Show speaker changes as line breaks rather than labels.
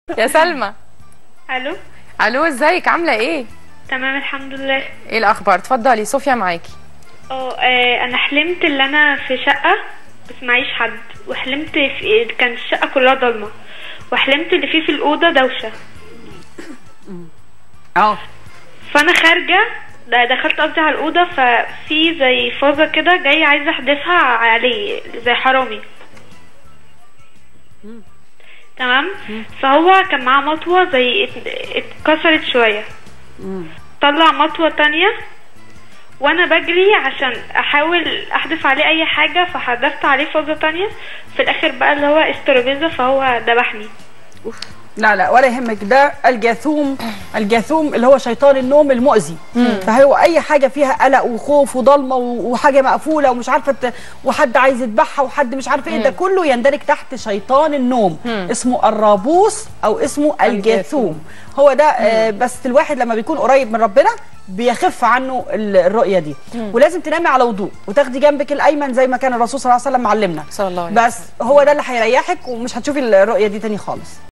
يا سلمى
الو
الو ازيك عامله ايه
تمام الحمد لله
ايه الاخبار اتفضلي صوفيا معاكي
اه آه، انا حلمت ان انا في شقه بس معيش حد وحلمت في كان الشقه كلها ضلمه وحلمت ان في في الاوضه دوشه
اه
فانا خارجه ده دخلت قصدي على الاوضه ففي زي فازه كده جاي عايزه احدفها عليه زي حرامي تمام فهو كان معاه مطوه زي ات- اتكسرت شويه طلع مطوه تانية وانا بجري عشان احاول احدف عليه اي حاجه فحدفت عليه فازه تانية في الاخر بقى اللي هو استرابيزه فهو ذبحني
لا لا ولا يهمك ده الجاثوم الجاثوم اللي هو شيطان النوم المؤذي فهو اي حاجه فيها قلق وخوف وضلمه و- وحاجه مقفوله ومش عارفه ت- وحد عايز يذبحها وحد مش عارفه ايه ده كله يندرج تحت شيطان النوم اسمه الرابوس او اسمه الجاثوم هو ده آه بس الواحد لما بيكون قريب من ربنا بيخف عنه ال- الرؤيه دي ولازم تنامي على وضوء وتاخدي جنبك الايمن زي ما كان الرسول صلى الله عليه وسلم معلمنا
صلى الله عليه
بس هو ده اللي هيريحك ومش هتشوفي الرؤيه دي تاني خالص